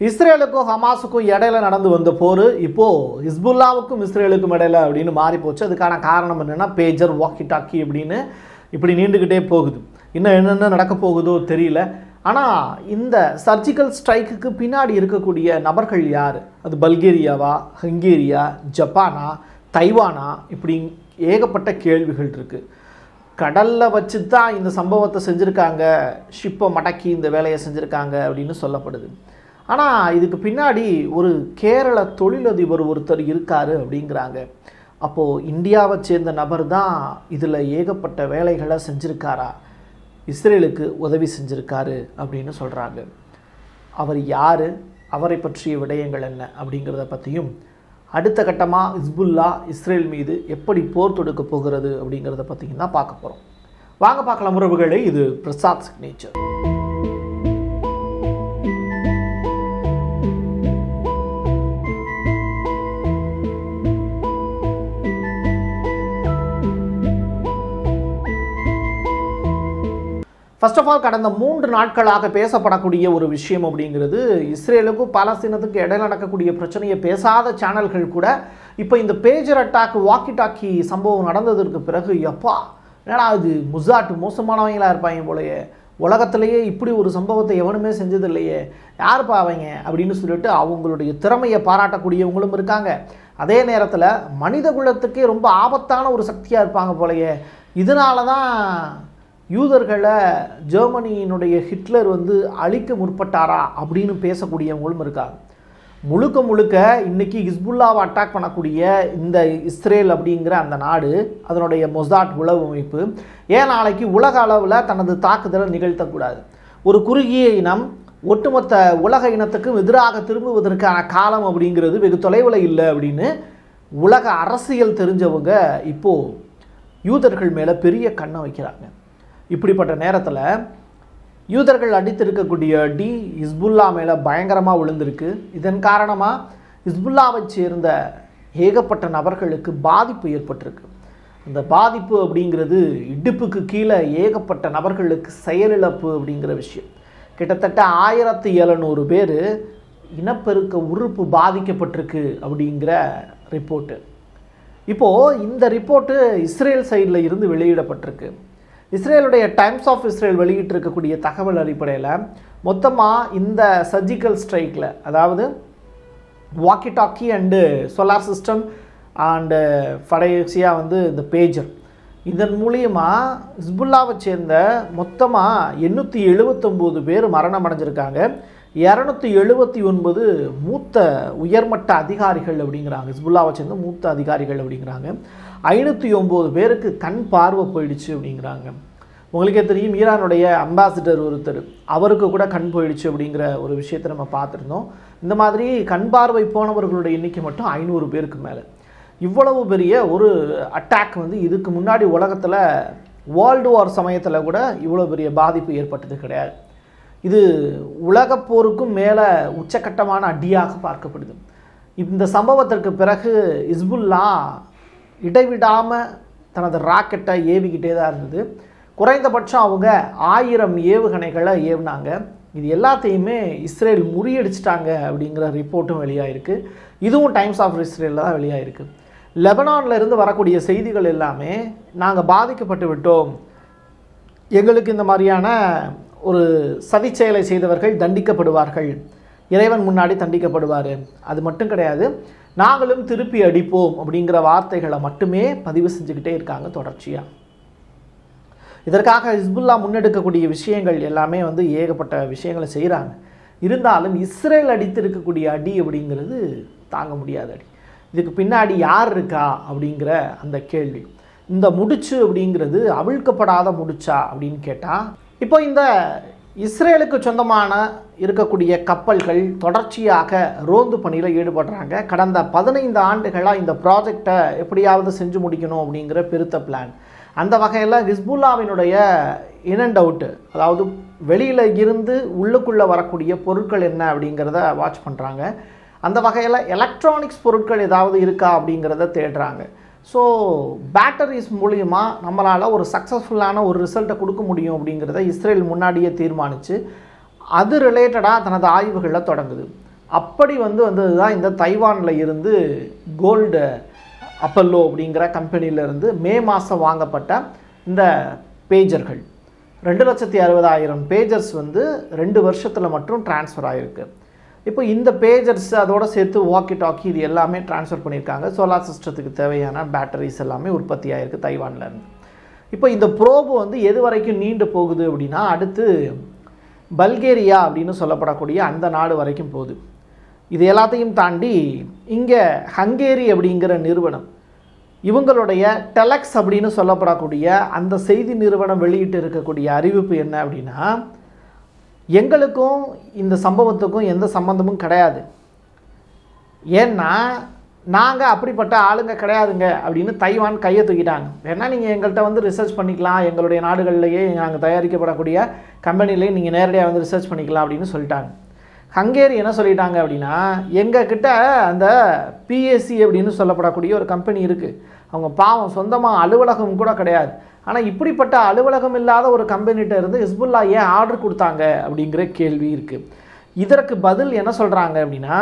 இஸ்ரேலுக்கும் ஹமாஸுக்கும் இடையில நடந்து வந்த போர் இப்போது ஹிஸ்புல்லாவுக்கும் இஸ்ரேலுக்கும் இடையில அப்படின்னு மாறி போச்சு அதுக்கான காரணம் என்னென்னா பேஜர் வாக்கி டாக்கி அப்படின்னு இப்படி நீண்டுக்கிட்டே போகுது இன்னும் என்னென்ன நடக்க போகுதோ தெரியல ஆனால் இந்த சர்ஜிக்கல் ஸ்ட்ரைக்குக்கு பின்னாடி இருக்கக்கூடிய நபர்கள் யார் அது பல்கேரியாவா ஹங்கேரியா ஜப்பானா தைவானா இப்படி ஏகப்பட்ட கேள்விகள் இருக்குது கடலில் வச்சு தான் இந்த சம்பவத்தை செஞ்சுருக்காங்க ஷிப்பை மடக்கி இந்த வேலையை செஞ்சுருக்காங்க அப்படின்னு சொல்லப்படுது ஆனால் இதுக்கு பின்னாடி ஒரு கேரள தொழிலதிபர் ஒருத்தர் இருக்கார் அப்படிங்கிறாங்க அப்போது இந்தியாவை சேர்ந்த நபர் தான் இதில் ஏகப்பட்ட வேலைகளை செஞ்சுருக்காரா இஸ்ரேலுக்கு உதவி செஞ்சுருக்காரு அப்படின்னு சொல்கிறாங்க அவர் யார் அவரை பற்றிய விடயங்கள் என்ன அப்படிங்கிறத பற்றியும் அடுத்த கட்டமாக இஸ்புல்லா இஸ்ரேல் மீது எப்படி போர் தொடுக்க போகிறது அப்படிங்கிறத பற்றியும் தான் பார்க்க போகிறோம் வாங்க பார்க்கலாம் உறவுகளே இது Prasad signature first of all கடந்த மூன்று நாட்களாக பேசப்படக்கூடிய ஒரு விஷயம் அப்படிங்கிறது இஸ்ரேலுக்கும் பாலஸ்தீனத்துக்கும் இடையில நடக்கக்கூடிய பிரச்சனையை பேசாத சேனல்கள் கூட இப்போ இந்த பேஜர் அட்டாக் வாக்கி டாக்கி சம்பவம் நடந்ததற்கு பிறகு எப்பா ஏன்னா அது முசாட்டு மோசமானவங்களா இருப்பாங்க போலயே உலகத்திலேயே இப்படி ஒரு சம்பவத்தை எவனுமே செஞ்சது இல்லையே யாருப்பா அவங்க அப்படின்னு சொல்லிட்டு அவங்களுடைய திறமையை பாராட்டக்கூடியவங்களும் இருக்காங்க அதே நேரத்தில் மனித குலத்துக்கே ரொம்ப ஆபத்தான ஒரு சக்தியாக இருப்பாங்க போலயே இதனால தான் யூதர்களை ஜெர்மனியினுடைய ஹிட்லர் வந்து அழிக்க முற்பட்டாரா அப்படின்னு பேசக்கூடியவங்களும் இருக்காங்க முழுக்க முழுக்க இன்னைக்கு ஹிஸ்புல்லாவை அட்டாக் பண்ணக்கூடிய இந்த இஸ்ரேல் அப்படிங்கிற அந்த நாடு அதனுடைய மொசாட் உளவு அமைப்பு ஏன் நாளைக்கு உலக அளவில் தனது தாக்குதலை நிகழ்த்தக்கூடாது ஒரு குறுகிய இனம் ஒட்டுமொத்த உலக இனத்துக்கும் எதிராக திரும்புவதற்கான காலம் அப்படிங்கிறது வெகு தொலைவில் இல்லை அப்படின்னு உலக அரசியல் தெரிஞ்சவங்க இப்போது யூதர்கள் மேலே பெரிய கண்ணை வைக்கிறாங்க இப்படிப்பட்ட நேரத்தில் யூதர்கள் அடித்திருக்கக்கூடிய அடி ஹிஸ்புல்லா மேலே பயங்கரமாக விழுந்திருக்கு இதன் காரணமாக ஹிஸ்புல்லாவை சேர்ந்த ஏகப்பட்ட நபர்களுக்கு பாதிப்பு ஏற்பட்டிருக்கு அந்த பாதிப்பு அப்படிங்கிறது இடுப்புக்கு கீழே ஏகப்பட்ட நபர்களுக்கு செயலிழப்பு அப்படிங்கிற விஷயம் கிட்டத்தட்ட ஆயிரத்தி எழுநூறு பேர் இனப்பெருக்க உறுப்பு பாதிக்கப்பட்டிருக்கு அப்படிங்கிற ரிப்போர்ட்டு இப்போது இந்த ரிப்போர்ட்டு இஸ்ரேல் சைடில் இருந்து வெளியிடப்பட்டிருக்கு இஸ்ரேலுடைய டைம்ஸ் ஆஃப் இஸ்ரேல் வெளியிட்டிருக்கக்கூடிய தகவல் அடிப்படையில் மொத்தமாக இந்த சர்ஜிக்கல் ஸ்ட்ரைக்கில் அதாவது walkie talkie and solar system and ஃபடைசியாக வந்து இந்த பேஜர் இதன் மூலியமாக ஹிஸ்புல்லாவை சேர்ந்த மொத்தமாக எண்ணூற்றி எழுபத்தொம்போது பேர் மரணம் அடைஞ்சிருக்காங்க இரநூத்தி எழுபத்தி ஒன்பது மூத்த உயர்மட்ட அதிகாரிகள் அப்படிங்கிறாங்க ஹிஸ்புல்லாவை சேர்ந்த மூத்த அதிகாரிகள் அப்படிங்கிறாங்க ஐநூற்றி ஒம்பது பேருக்கு கண் பார்வை போயிடுச்சு அப்படிங்கிறாங்க உங்களுக்கே தெரியும் ஈரானுடைய அம்பாசிடர் ஒருத்தர் அவருக்கு கூட கண் போயிடுச்சு அப்படிங்கிற ஒரு விஷயத்தை நம்ம பார்த்துருந்தோம் இந்த மாதிரி கண் பார்வை போனவர்களுடைய எண்ணிக்கை மட்டும் ஐநூறு பேருக்கு மேலே இவ்வளவு பெரிய ஒரு அட்டாக் வந்து இதுக்கு முன்னாடி உலகத்தில் வேர்ல்டு வார் சமயத்தில் கூட இவ்வளோ பெரிய பாதிப்பு ஏற்பட்டது கிடையாது இது உலகப் போருக்கும் மேலே உச்சக்கட்டமான அடியாக பார்க்கப்படுது இந்த சம்பவத்திற்கு பிறகு இஸ்புல்லா இடைவிடாமல் தனது ராக்கெட்டை ஏவிக்கிட்டே தான் இருந்தது குறைந்தபட்சம் அவங்க ஆயிரம் ஏவுகணைகளை ஏவுனாங்க இது எல்லாத்தையுமே இஸ்ரேல் முறியடிச்சிட்டாங்க அப்படிங்கிற ரிப்போர்ட்டும் வெளியாயிருக்கு இதுவும் டைம்ஸ் ஆஃப் இஸ்ரேலில் தான் வெளியாயிருக்கு லெபனான்ல இருந்து வரக்கூடிய செய்திகள் எல்லாமே நாங்கள் பாதிக்கப்பட்டு விட்டோம் எங்களுக்கு இந்த மாதிரியான ஒரு சதி செயலை செய்தவர்கள் தண்டிக்கப்படுவார்கள் இறைவன் முன்னாடி தண்டிக்கப்படுவார் அது மட்டும் கிடையாது நாங்களும் திருப்பி அடிப்போம் அப்படிங்கிற வார்த்தைகளை மட்டுமே பதிவு செஞ்சுக்கிட்டே இருக்காங்க தொடர்ச்சியாக இதற்காக ஹிஸ்புல்லா முன்னெடுக்கக்கூடிய விஷயங்கள் எல்லாமே வந்து ஏகப்பட்ட விஷயங்களை செய்கிறாங்க இருந்தாலும் இஸ்ரேல் அடித்திருக்கக்கூடிய அடி அப்படிங்கிறது தாங்க முடியாத அடி இதுக்கு பின்னாடி யார் இருக்கா அப்படிங்கிற அந்த கேள்வி இந்த முடிச்சு அப்படிங்கிறது அவிழ்க்கப்படாத முடிச்சா அப்படின்னு கேட்டால் இப்போ இந்த இஸ்ரேலுக்கு சொந்தமான இருக்கக்கூடிய கப்பல்கள் தொடர்ச்சியாக ரோந்து பணியில் ஈடுபடுறாங்க கடந்த பதினைந்து ஆண்டுகளாக இந்த ப்ராஜெக்டை எப்படியாவது செஞ்சு முடிக்கணும் அப்படிங்கிற பெருத்த பிளான் அந்த வகையில் ஹிஸ்புல்லாவினுடைய இன் அண்ட் அவுட்டு அதாவது வெளியில் இருந்து உள்ளுக்குள்ளே வரக்கூடிய பொருட்கள் என்ன அப்படிங்கிறத வாட்ச் பண்ணுறாங்க அந்த வகையில் எலக்ட்ரானிக்ஸ் பொருட்கள் ஏதாவது இருக்கா அப்படிங்கிறத தேடுறாங்க ஸோ பேட்டரிஸ் மூலியமா நம்மளால் ஒரு சக்ஸஸ்ஃபுல்லான ஒரு ரிசல்ட்டை கொடுக்க முடியும் அப்படிங்கிறத இஸ்ரேல் முன்னாடியே தீர்மானித்து அது ரிலேட்டடாக தனது ஆய்வுகளில் தொடங்குது அப்படி வந்து வந்தது தான் இந்த தைவானில் இருந்து கோல்டு அப்பல்லோ அப்படிங்கிற கம்பெனியிலேருந்து மே மாதம் வாங்கப்பட்ட இந்த பேஜர்கள் ரெண்டு லட்சத்தி அறுபதாயிரம் பேஜர்ஸ் வந்து ரெண்டு வருஷத்தில் மட்டும் ட்ரான்ஸ்ஃபர் ஆகிருக்கு இப்போ இந்த பேஜர்ஸ் அதோட சேர்த்து வாக்கி டாக்கி இது எல்லாமே ட்ரான்ஸ்ஃபர் பண்ணியிருக்காங்க சோலார் சிஸ்டத்துக்கு தேவையான பேட்டரிஸ் எல்லாமே உற்பத்தி ஆகிருக்கு தைவான்ல இருந்து இப்போ இந்த ப்ரோபு வந்து எது வரைக்கும் நீண்டு போகுது அப்படின்னா அடுத்து பல்கேரியா அப்படின்னு சொல்லப்படக்கூடிய அந்த நாடு வரைக்கும் போகுது இது எல்லாத்தையும் தாண்டி இங்கே ஹங்கேரி அப்படிங்கிற நிறுவனம் இவங்களுடைய டெலக்ஸ் அப்படின்னு சொல்லப்படக்கூடிய அந்த செய்தி நிறுவனம் வெளியிட்டு இருக்கக்கூடிய அறிவிப்பு என்ன அப்படின்னா எங்களுக்கும் இந்த சம்பவத்துக்கும் எந்த சம்பந்தமும் கிடையாது ஏன்னா நாங்கள் அப்படிப்பட்ட ஆளுங்க கிடையாதுங்க அப்படின்னு தைவான் கையை தூக்கிட்டாங்க வேணா நீங்கள் எங்கள்கிட்ட வந்து ரிசர்ச் பண்ணிக்கலாம் எங்களுடைய நாடுகள்லேயே நாங்கள் தயாரிக்கப்படக்கூடிய கம்பெனிலேயே நீங்கள் நேரடியாக வந்து ரிசர்ச் பண்ணிக்கலாம் அப்படின்னு சொல்லிட்டாங்க ஹங்கேரி என்ன சொல்லிட்டாங்க அப்படின்னா எங்ககிட்ட அந்த பிஎஸ்சி அப்படின்னு சொல்லப்படக்கூடிய ஒரு கம்பெனி இருக்குது அவங்க பாவம் சொந்தமாக அலுவலகம் கூட கிடையாது ஆனால் இப்படிப்பட்ட அலுவலகம் இல்லாத ஒரு கம்பெனிகிட்ட இருந்து ஹிஸ்புல்லா ஏன் ஆர்டர் கொடுத்தாங்க அப்படிங்கிற கேள்வி இருக்குது இதற்கு பதில் என்ன சொல்கிறாங்க அப்படின்னா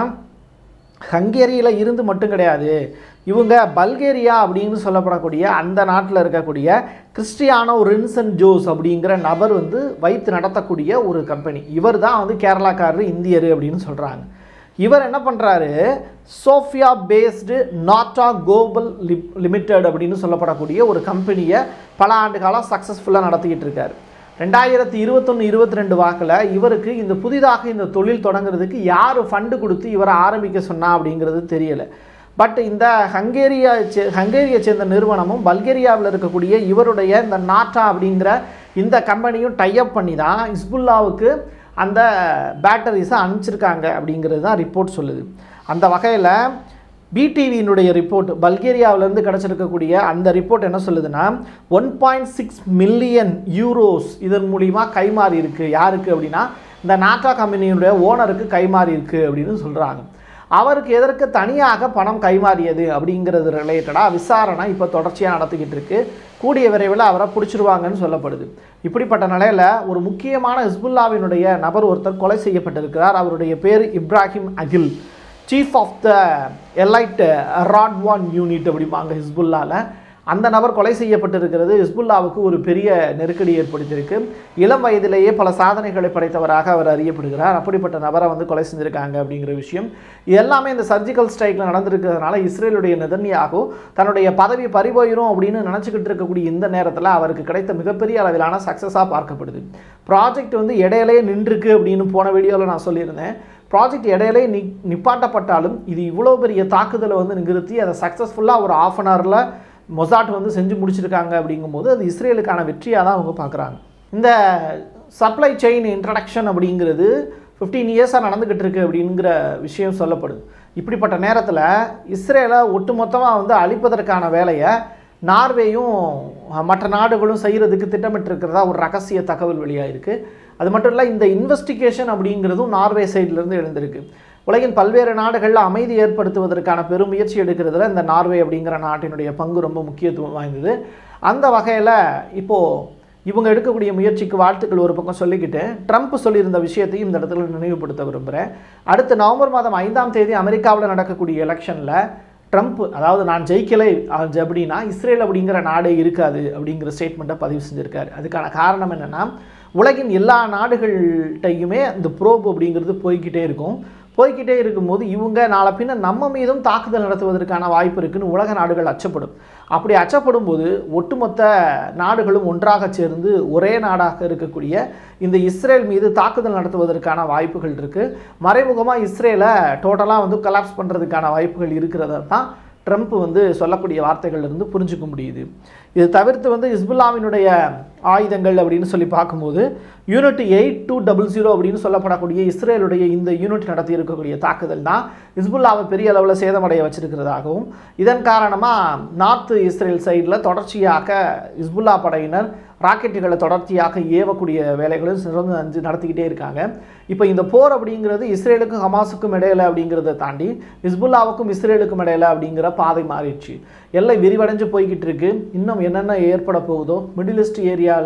ஹங்கேரியில் இருந்து மட்டும் கிடையாது இவங்க பல்கேரியா அப்படின்னு சொல்லப்படக்கூடிய அந்த நாட்டில் இருக்கக்கூடிய கிறிஸ்டியானோ ரின்சன் ஜோஸ் அப்படிங்கிற நபர் வந்து வைத்து நடத்தக்கூடிய ஒரு கம்பெனி இவர் தான் வந்து கேரளாக்காரர் இந்தியர் அப்படின்னு சொல்கிறாங்க இவர் என்ன பண்ணுறாரு சோஃபியா பேஸ்டு நாட்டா கோபல் லிப் லிமிடெட் அப்படின்னு சொல்லப்படக்கூடிய ஒரு கம்பெனியை பல ஆண்டு காலம் சக்ஸஸ்ஃபுல்லாக நடத்திக்கிட்டு இருக்காரு ரெண்டாயிரத்தி இருபத்தொன்று இருபத்தி ரெண்டு வாக்கில் இவருக்கு இந்த புதிதாக இந்த தொழில் தொடங்குறதுக்கு யார் ஃபண்டு கொடுத்து இவரை ஆரம்பிக்க சொன்னா அப்படிங்கிறது தெரியலை பட் இந்த ஹங்கேரியா சே ஹங்கேரியை சேர்ந்த நிறுவனமும் பல்கேரியாவில் இருக்கக்கூடிய இவருடைய இந்த நாட்டா அப்படிங்கிற இந்த கம்பெனியும் டைப் பண்ணி தான் இஸ்புல்லாவுக்கு அந்த பேட்டரிஸை அனுப்பிச்சிருக்காங்க அப்படிங்கிறது தான் ரிப்போர்ட் சொல்லுது அந்த வகையில் பிடிவியினுடைய ரிப்போர்ட் பல்கேரியாவிலேருந்து கிடச்சிருக்கக்கூடிய அந்த ரிப்போர்ட் என்ன சொல்லுதுன்னா one point six million euros இதன் மூலிமா கைமாறி இருக்குது யாருக்கு அப்படின்னா இந்த நாட்டா கம்பெனியினுடைய ஓனருக்கு கைமாறி இருக்குது அப்படின்னு சொல்கிறாங்க அவருக்கு எதற்கு தனியாக பணம் கைமாறியது அப்படிங்கிறது ரிலேட்டடாக விசாரணை இப்போ தொடர்ச்சியாக நடத்திக்கிட்டு இருக்கு கூடிய விரைவில் அவரை பிடிச்சிருவாங்கன்னு சொல்லப்படுது இப்படிப்பட்ட நிலையில் ஒரு முக்கியமான ஹிஸ்புல்லாவினுடைய நபர் ஒருத்தர் கொலை செய்யப்பட்டிருக்கிறார் அவருடைய பேர் Ibrahim Aqil chief of the elite Radwan unit அப்படிம்பாங்க ஹிஸ்புல்லாவில் அந்த நபர் கொலை செய்யப்பட்டிருக்கிறது ஹிஸ்புல்லாவுக்கு ஒரு பெரிய நெருக்கடி ஏற்படுத்தியிருக்கு இளம் வயதிலேயே பல சாதனைகளை படைத்தவராக அவர் அறியப்படுகிறார் அப்படிப்பட்ட நபரை வந்து கொலை செஞ்சுருக்காங்க அப்படிங்கிற விஷயம் இது எல்லாமே இந்த சர்ஜிக்கல் ஸ்ட்ரைக்கில் நடந்திருக்கிறதுனால இஸ்ரேலுடைய நிதன்யாகு தன்னுடைய பதவி பறிபோயிரும் அப்படின்னு நினச்சிக்கிட்டு இருக்கக்கூடிய இந்த நேரத்தில் அவருக்கு கிடைத்த மிகப்பெரிய அளவிலான சக்ஸஸாக பார்க்கப்படுது ப்ராஜெக்ட் வந்து இடையிலேயே நின்றுருக்கு அப்படின்னு போன வீடியோவில் நான் சொல்லியிருந்தேன் ப்ராஜெக்ட் இடையிலே நி நிப்பாட்டப்பட்டாலும் இது இவ்வளோ பெரிய தாக்குதலை வந்து நிறுத்தி அதை சக்ஸஸ்ஃபுல்லாக ஒரு ஆஃப் அன் ஹவரில் மொசாட் வந்து செஞ்சு முடிச்சிருக்காங்க அப்படிங்கும்போது அது இஸ்ரேலுக்கான வெற்றியாக தான் அவங்க பார்க்குறாங்க இந்த சப்ளை செயின் இன்ட்ரடக்ஷன் அப்படிங்கிறது ஃபிஃப்டீன் இயர்ஸாக நடந்துக்கிட்டு இருக்கு அப்படிங்கிற விஷயம் சொல்லப்படுது இப்படிப்பட்ட நேரத்தில் இஸ்ரேலை ஒட்டுமொத்தமாக வந்து அழிப்பதற்கான வேலையை நார்வேயும் மற்ற நாடுகளும் செய்கிறதுக்கு திட்டமிட்டிருக்கிறதா ஒரு ரகசிய தகவல் வெளியாயிருக்கு அது மட்டும் இல்லை இந்த இன்வெஸ்டிகேஷன் அப்படிங்கிறதும் நார்வே சைட்லேருந்து எழுந்திருக்கு உலகின் பல்வேறு நாடுகளில் அமைதி ஏற்படுத்துவதற்கான பெரும் முயற்சி எடுக்கிறதுல இந்த நார்வே அப்படிங்கிற நாட்டினுடைய பங்கு ரொம்ப முக்கியத்துவம் வாய்ந்தது அந்த வகையில் இப்போது இவங்க எடுக்கக்கூடிய முயற்சிக்கு வாழ்த்துக்கள் ஒரு பக்கம் சொல்லிக்கிட்டு ட்ரம்ப் சொல்லியிருந்த விஷயத்தையும் இந்த இடத்துல நினைவுபடுத்த விரும்புகிறேன் அடுத்த நவம்பர் மாதம் ஐந்தாம் தேதி அமெரிக்காவில் நடக்கக்கூடிய எலெக்ஷனில் ட்ரம்ப் அதாவது நான் ஜெயிக்கலை அது அப்படின்னா இஸ்ரேல் அப்படிங்கிற நாடே இருக்காது அப்படிங்கிற ஸ்டேட்மெண்ட்டை பதிவு செஞ்சுருக்காரு அதுக்கான காரணம் என்னென்னா உலகின் எல்லா நாடுகள்கிட்டையுமே இந்த ப்ரோப் அப்படிங்கிறது போய்கிட்டே இருக்கும் போய்கிட்டே இருக்கும்போது இவங்க நாளை பின்ன நம்ம மீதும் தாக்குதல் நடத்துவதற்கான வாய்ப்பு இருக்குன்னு உலக நாடுகள் அச்சப்படும் அப்படி அச்சப்படும் போது ஒட்டுமொத்த நாடுகளும் ஒன்றாக சேர்ந்து ஒரே நாடாக இருக்கக்கூடிய இந்த இஸ்ரேல் மீது தாக்குதல் நடத்துவதற்கான வாய்ப்புகள் இருக்குது மறைமுகமாக இஸ்ரேலை டோட்டலாக வந்து கலாப்ஸ் பண்ணுறதுக்கான வாய்ப்புகள் இருக்கிறத தான் ட்ரம்ப் வந்து சொல்லக்கூடிய வார்த்தைகள்ல இருந்து புரிஞ்சுக்க முடியுது இது தவிர்த்து வந்து இஸ்புல்லாவினுடைய ஆயுதங்கள் அப்படின்னு சொல்லி பார்க்கும்போது unit eight two double zero அப்படின்னு சொல்லப்படக்கூடிய இஸ்ரேலுடைய இந்த யூனிட் நடத்தி இருக்கக்கூடிய தாக்குதல் தான் இஸ்புல்லாவை பெரிய அளவில் சேதமடைய வச்சிருக்கிறதாகவும் இதன் காரணமாக நார்த் இஸ்ரேல் சைடில் தொடர்ச்சியாக இஸ்புல்லா படையினர் ராக்கெட்டுகளை தொடர்ச்சியாக ஏவக்கூடிய வேலைகளும் சிறந்து அஞ்சு நடத்திக்கிட்டே இருக்காங்க இப்போ இந்த போர் அப்படிங்கிறது இஸ்ரேலுக்கும் ஹமாஸுக்கும் இடையில அப்படிங்கிறத தாண்டி இஸ்புல்லாவுக்கும் இஸ்ரேலுக்கும் இடையில அப்படிங்கிற பாதை மாறிடுச்சு எல்லை விரிவடைஞ்சு போய்கிட்டு இருக்கு இன்னும் என்னென்ன ஏற்பட போகுதோ மிடில் ஈஸ்ட் ஏரியாவில்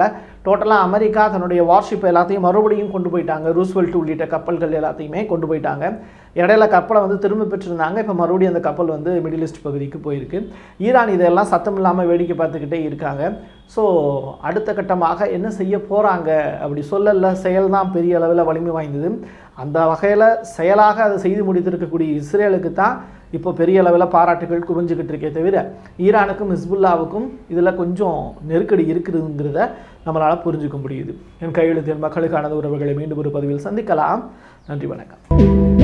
டோட்டலாக அமெரிக்கா தன்னுடைய வார்ஷிப் எல்லாத்தையும் மறுபடியும் கொண்டு போயிட்டாங்க ரூஸ்வெல்ட் உள்ளிட்ட கப்பல்கள் எல்லாத்தையுமே கொண்டு போயிட்டாங்க இடையில கப்பலை வந்து திரும்ப பெற்றிருந்தாங்க இப்போ மறுபடியும் அந்த கப்பல் வந்து மிடில் ஈஸ்ட் பகுதிக்கு போயிருக்கு ஈரான் இதெல்லாம் சத்தம் இல்லாமல் வேடிக்கை பார்த்துக்கிட்டே இருக்காங்க ஸோ அடுத்த கட்டமாக என்ன செய்ய போகிறாங்க அப்படி சொல்லல செயல் தான் பெரிய அளவில் வலிமை வாய்ந்தது அந்த வகையில் செயலாக அதை செய்து முடித்திருக்கக்கூடிய இஸ்ரேலுக்கு தான் இப்போ பெரிய அளவில் பாராட்டுகள் குவிஞ்சுக்கிட்டு இருக்கே தவிர ஈரானுக்கும் ஹிஸ்புல்லாவுக்கும் இதில் கொஞ்சம் நெருக்கடி இருக்குதுங்கிறத நம்மளால் புரிஞ்சுக்க முடியுது என் கையெழுத்தின் மக்களுக்கான உறவுகளை மீண்டும் ஒரு பதிவில் சந்திக்கலாம் நன்றி வணக்கம்